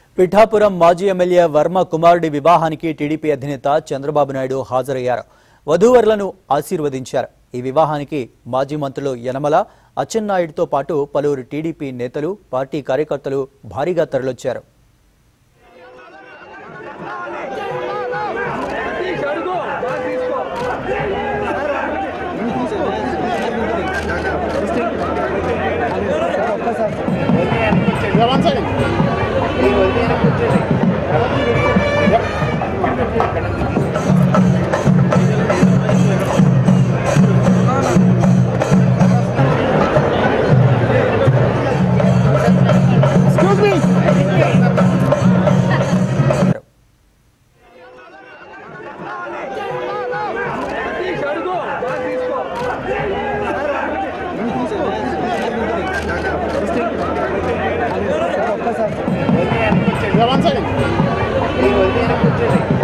పిఠాపురం మాజీ ఎమ్మెల్యే వర్మ కుమారుడి వివాహానికి టీడీపీ అధినేత చంద్రబాబు నాయుడు హాజరయ్యారు వధూవరులను ఆశీర్వదించారు ఈ వివాహానికి మాజీ మంత్రులు యనమల అచ్చెన్నాయుడుతో పాటు పలువురు టీడీపీ నేతలు పార్టీ కార్యకర్తలు భారీగా తరలొచ్చారు One second.